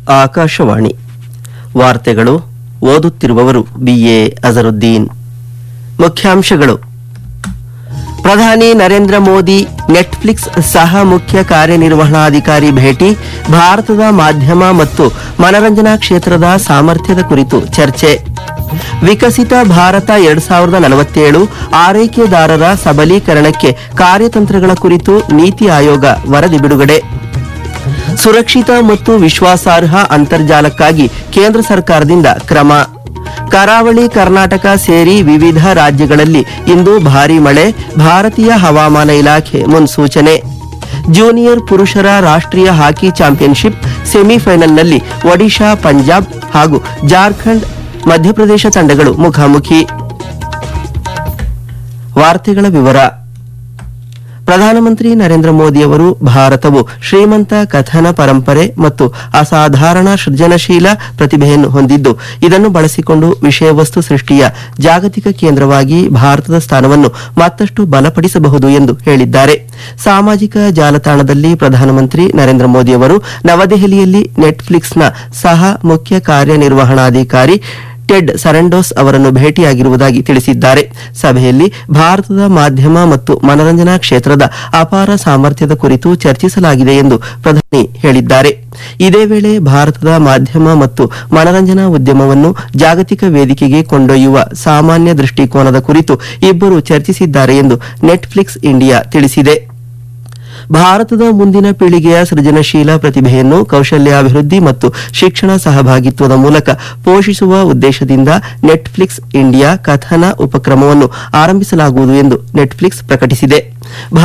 ಆಕಾಶವಾಣಿ ವಾರ್ತೆಗಳು ಓದುತ್ತಿರುವವರು ಬಿಎ ಅಜರುದ್ದೀನ್ ಮುಖ್ಯಾಂಶಗಳು ಪ್ರಧಾನಿ ನರೇಂದ್ರ ಮೋದಿ ನೆಟ್ಫ್ಲಿಕ್ಸ್ ಸಹ ಮುಖ್ಯ ಕಾರ್ಯನಿರ್ವಹಣಾಧಿಕಾರಿ ಭೇಟಿ ಭಾರತದ ಮಾಧ್ಯಮ ಮತ್ತು ಮನರಂಜನಾ ಕ್ಷೇತ್ರದ ಸಾಮರ್ಥ್ಯದ ಕುರಿತು ಚರ್ಚೆ ವಿಕಸಿತ ಭಾರತ ಎರಡ್ ಸಾವಿರದ ನಲವತ್ತೇಳು ಆರೈಕೆದಾರರ ಸಬಲೀಕರಣಕ್ಕೆ ಕಾರ್ಯತಂತ್ರಗಳ ಕುರಿತು ನೀತಿ ಆಯೋಗ ವರದಿ ಬಿಡುಗಡೆ ಸುರಕ್ಷಿತ ಮತ್ತು ವಿಶ್ವಾಸಾರ್ಹ ಅಂತರ್ಜಾಲಕ್ಕಾಗಿ ಕೇಂದ್ರ ಸರ್ಕಾರದಿಂದ ಕ್ರಮ ಕರಾವಳಿ ಕರ್ನಾಟಕ ಸೇರಿ ವಿವಿಧ ರಾಜ್ಯಗಳಲ್ಲಿ ಇಂದು ಭಾರೀ ಮಳೆ ಭಾರತೀಯ ಹವಾಮಾನ ಇಲಾಖೆ ಮುನ್ಸೂಚನೆ ಜೂನಿಯರ್ ಪುರುಷರ ರಾಷ್ಟ್ರೀಯ ಹಾಕಿ ಚಾಂಪಿಯನ್ಶಿಪ್ ಸೆಮಿಫೈನಲ್ನಲ್ಲಿ ಒಡಿಶಾ ಪಂಜಾಬ್ ಹಾಗೂ ಜಾರ್ಖಂಡ್ ಮಧ್ಯಪ್ರದೇಶ ತಂಡಗಳು ಮುಖಾಮುಖಿ ವಾರ್ತೆಗಳ ವಿವರ ಪ್ರಧಾನಮಂತ್ರಿ ನರೇಂದ್ರ ಮೋದಿ ಅವರು ಭಾರತವು ಶ್ರೀಮಂತ ಕಥನ ಪರಂಪರೆ ಮತ್ತು ಅಸಾಧಾರಣ ಸೃಜನಶೀಲ ಪ್ರತಿಭೆಯನ್ನು ಹೊಂದಿದ್ದು ಇದನ್ನು ಬಳಸಿಕೊಂಡು ವಿಷಯವಸ್ತು ಸೃಷ್ಟಿಯ ಜಾಗತಿಕ ಕೇಂದ್ರವಾಗಿ ಭಾರತದ ಸ್ಥಾನವನ್ನು ಮತ್ತಷ್ಟು ಬಲಪಡಿಸಬಹುದು ಎಂದು ಹೇಳಿದ್ದಾರೆ ಸಾಮಾಜಿಕ ಜಾಲತಾಣದಲ್ಲಿ ಪ್ರಧಾನಮಂತ್ರಿ ನರೇಂದ್ರ ಮೋದಿ ಅವರು ನವದೆಹಲಿಯಲ್ಲಿ ನೆಟ್ಫ್ಲಿಕ್ಸ್ನ ಸಹ ಮುಖ್ಯ ಕಾರ್ಯನಿರ್ವಹಣಾಧಿಕಾರಿ ಟೆಡ್ ಸರಂಡೋಸ್ ಅವರನ್ನು ಭೇಟಿಯಾಗಿರುವುದಾಗಿ ತಿಳಿಸಿದ್ದಾರೆ ಸಭೆಯಲ್ಲಿ ಭಾರತದ ಮಾಧ್ಯಮ ಮತ್ತು ಮನರಂಜನಾ ಕ್ಷೇತ್ರದ ಅಪಾರ ಸಾಮರ್ಥ್ಯದ ಕುರಿತು ಚರ್ಚಿಸಲಾಗಿದೆ ಎಂದು ಪ್ರಧಾನಿ ಹೇಳಿದ್ದಾರೆ ಇದೇ ವೇಳೆ ಭಾರತದ ಮಾಧ್ಯಮ ಮತ್ತು ಮನರಂಜನಾ ಉದ್ಯಮವನ್ನು ಜಾಗತಿಕ ವೇದಿಕೆಗೆ ಕೊಂಡೊಯ್ಯುವ ಸಾಮಾನ್ಯ ದೃಷ್ಟಿಕೋನದ ಕುರಿತು ಇಬ್ಬರು ಚರ್ಚಿಸಿದ್ದಾರೆ ಎಂದು ನೆಟ್ಫ್ಲಿಕ್ಸ್ ಇಂಡಿಯಾ ತಿಳಿಸಿದೆ ಭಾರತದ ಮುಂದಿನ ಪೀಳಿಗೆಯ ಸೃಜನಶೀಲ ಪ್ರತಿಭೆಯನ್ನು ಕೌಶಲ್ಯಾಭಿವೃದ್ಧಿ ಮತ್ತು ಶಿಕ್ಷಣ ಸಹಭಾಗಿತ್ವದ ಮೂಲಕ ಪೋಷಿಸುವ ಉದ್ದೇಶದಿಂದ ನೆಟ್ಫ್ಲಿಕ್ಸ್ ಇಂಡಿಯಾ ಕಥನ ಉಪಕ್ರಮವನ್ನು ಆರಂಭಿಸಲಾಗುವುದು ಎಂದು ನೆಟ್ಫ್ಲಿಕ್ಸ್ ಪ್ರಕಟಿಸಿದೆ